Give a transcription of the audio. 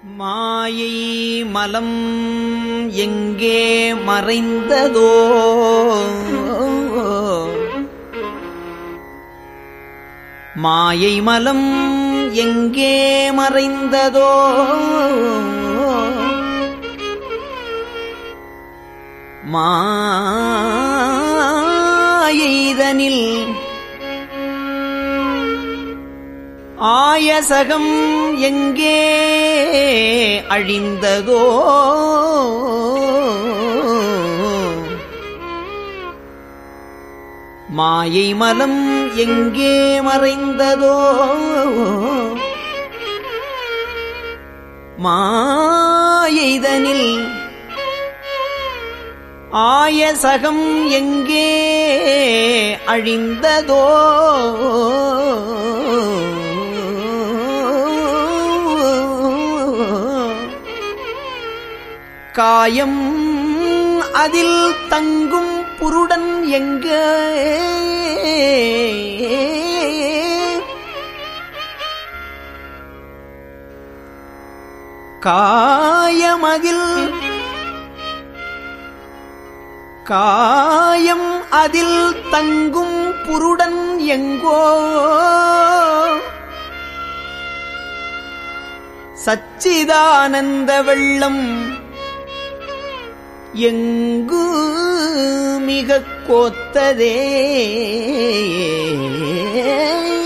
மாயை மலம் எங்கே மறைந்ததோ மாயை மலம் எங்கே மறைந்ததோ மாயைதனில் ஆயசகம் எங்கே அழிந்ததோ மாயை மலம் எங்கே மறைந்ததோ மாயைதனில் ஆயசகம் எங்கே அழிந்ததோ காயம் அதில் தங்கும் புருடன் எங்க காயமதில் காயம் அதில் தங்கும் புருடன் எங்கோ சச்சிதானந்த வெள்ளம் எங்கு மிக கோத்ததே